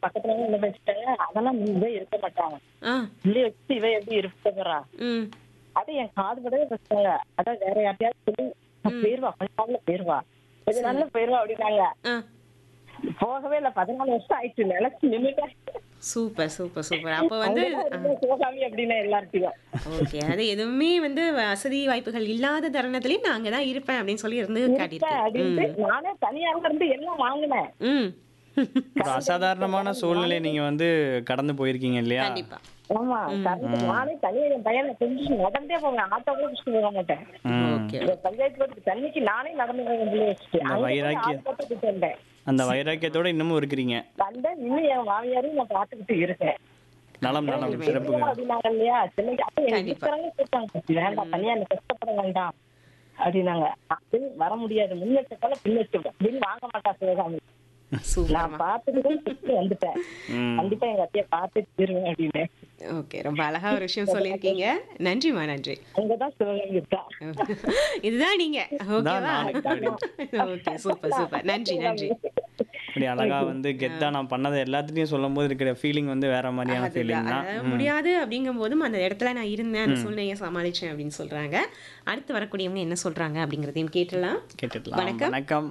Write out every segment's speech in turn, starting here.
பக்கத்துல என்ன வச்சுட்டாங்க அதெல்லாம் இவ இருக்க மாட்டாங்க ஆ பிள்ளைய வச்சு இவ எப்படி இருக்க போறா ம் அது என் காது படவே வச்சாங்க அதான் வேற யார்ட்டையாவது சொல்லி போயிருவா கொஞ்ச நாள்ல போயிருவா கொஞ்ச நாள்ல போயிருவா அப்படின்னாங்க ஆ போகவே இல்ல பதினாலு வருஷம் ஆயிடுச்சு நினைச்சு நின்னுட்டேன் சூப்பர் சூப்பர் சூப்பர் அப்போ வந்து அங்கதான் சிவகாமி அப்படின்னு எல்லார்ட்டையும் ஓகே அது எதுவுமே வந்து வசதி வாய்ப்புகள் இல்லாத தருணத்துலயும் நான் அங்கதான் இருப்பேன் அப்படின்னு சொல்லி இருந்து காட்டியிருக்கேன் அப்படின்ட்டு நானே தனியாக இருந்து எல்லாம் வாங்கினேன் ம் ஒரு அசாதாரணமான சூழ்நிலை நீங்க வந்து கடந்து போயிருக்கீங்க இல்லையா கண்டிப்பா ஆமா கரண்ட் நானே தனியா என் பையனை கொஞ்சம் நடந்தே போவேன் ஆட்டோ கூட பிடிச்சிட்டு போக மாட்டேன் ஓகே இந்த பஞ்சாயத்து போட்டு தண்ணிக்கு நானே நடந்து போவேன் பிள்ளைய வச்சுட்டு அங்க போய் வைராக்கியம். ஆட்டோ போட்டு வந்தேன் அந்த வைராக்கியத்தோட இன்னமும் இருக்கிறீங்க வந்தேன் இன்னும் என் மாமியாரையும் நான் பாத்துக்கிட்டு இருக்கேன் நலம் நலம் சிறப்புங்க அப்படின்னாங்க இல்லையா சென்னைக்கு அப்ப எனக்கு கண்டிப்பா. இருக்கிறவங்க கேட்டாங்க வேண்டாம் தனியா எனக்கு கஷ்டப்பட வேண்டாம் அப்படின்னாங்க அது வர முடியாது முன் வச்சதால பின் வச்சு பின் வாங்க மாட்டா சிவகாமி சூப்பர் நான் பார்த்துட்டு திருப்பி வந்துட்டேன் ம். கண்டிப்பா எங்க அத்தைய பார்த்து தீருவேன் அப்படின்னு ஓகே ரொம்ப அழகா ஒரு விஷயம் சொல்லியிருக்கீங்க நன்றிமா நன்றி அங்கதான் சிவகாமி இருக்கா இதுதான் நீங்க ஓகேவா நானு. ஓகே சூப்பர் சூப்பர் நன்றி நன்றி இப்படி அழகா வந்து கெத்தா நான் பண்ணதை எல்லாத்துலயும் சொல்லும் போது இருக்கிற ஃபீலிங் வந்து வேற மாதிரியான ஃபீலிங் தான் அதாவது முடியாது அப்படிங்கும் போதும் அந்த இடத்துல நான் இருந்தேன் அந்த சூழ்நிலையை சமாளிச்சேன் அப்படின்னு சொல்றாங்க அடுத்து வரக்கூடியவங்க என்ன சொல்றாங்க அப்படிங்கறதையும் கேட்டலாம் கேட்டுடலாம் வணக்கம். வணக்கம்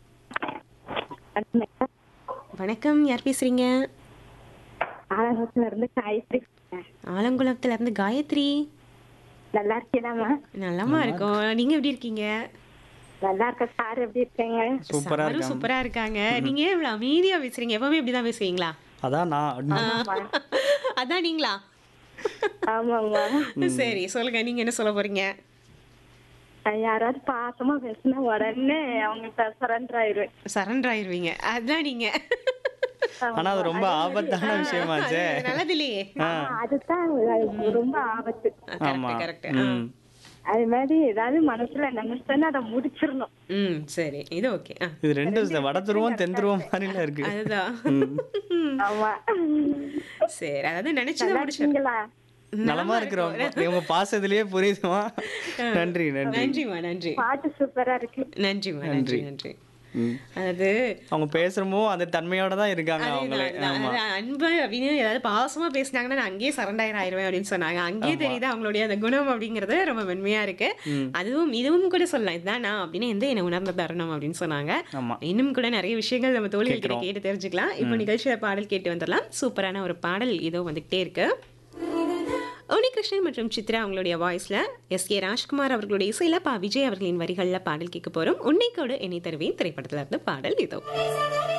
வணக்கம் யார் பேசுறீங்க ஆலங்குளத்துல இருந்து காயத்ரி ஆலங்குளத்துல இருந்து காயத்ரி நல்லா இருக்கீங்களாமா நலமா இருக்கோம் நீங்க எப்படி இருக்கீங்க நல்லா இருக்க சார் எப்படி இருக்கீங்க சூப்பரா சாரும் இருக்கேன் சூப்பரா இருக்காங்க நீங்க ஏன் இவ்வளவு அமைதியா பேசுறீங்க எப்பவுமே இப்படிதான் பேசுவீங்களா அதான் நான் அதான் நீங்களா ஆமாம்மா சரி சொல்லுங்க நீங்க என்ன சொல்ல போறீங்க நான் யாராவது பாசமா பேசினா உடனே அவங்க சரண்டர் ஆயிருவேன் சரண்டர் ஆயிருவீங்க அதான் நீங்க ஆனா அது ரொம்ப ஆபத்தான விஷயமாச்சே அது நல்லது இல்லையே அதுதான் அது ரொம்ப ஆபத்து ஆமா கரெக்ட் ம். அது மாதிரி ஏதாவது மனசுல நினைச்சேன்னா அதை முடிச்சிடணும் ம் சரி இது ஓகே ஆ இது ரெண்டு வட துருவம் தென் துருவம் மாதிரில இருக்கு அதுதான் ஆமா சரி அதாவது நினைச்சதை நல்லா முடிச்சு இருக்கீங்களா நலமா இருக்கிறோம் இவங்க பாசத்திலேயே புரியுதுமா நன்றி நன்றி நன்றிம்மா நன்றி பாட்டு சூப்பரா இருக்கு நன்றிம்மா நன்றி நன்றி ம். அதாவது அவங்க பேசுறமோ அந்த தன்மையோட தான் இருக்காங்க அவங்களே அதுதான், ஆமா அதாவது அன்பு அப்படின்னு ஏதாவது பாசமா பேசினாங்கன்னா நான் அங்கேயே சரண்டர் ஆயிருவேன் அப்படின்னு சொன்னாங்க அங்கேயே தெரியுது அவங்களுடைய அந்த குணம் அப்படிங்கறது ரொம்ப மென்மையா இருக்கு அதுவும் இதுவும் கூட சொல்லலாம் இதுதான் நான் அப்படின்னு எந்த என்ன உணர்ந்த தருணம் அப்படின்னு சொன்னாங்க ஆமா இன்னும் கூட நிறைய விஷயங்கள் நம்ம தோழிகள் கிட்ட கேட்டு தெரிஞ்சுக்கலாம் இப்போ நிகழ்ச்சியில பாடல் கேட்டு வந்துடலாம் சூப்பரான ஒரு பாடல் இதோ வந்துகிட்டே இருக்கு உனிகிருஷ்ணன் மற்றும் சித்ரா அவங்களுடைய வாய்ஸ்ல எஸ் கே ராஜ்குமார் அவர்களுடைய இசையில பா விஜய் அவர்களின் வரிகள்ல பாடல் கேட்க போறோம் உன்னைக்கோடு என்னை தருவேன் திரைப்படத்துல இருந்து பாடல் இதோ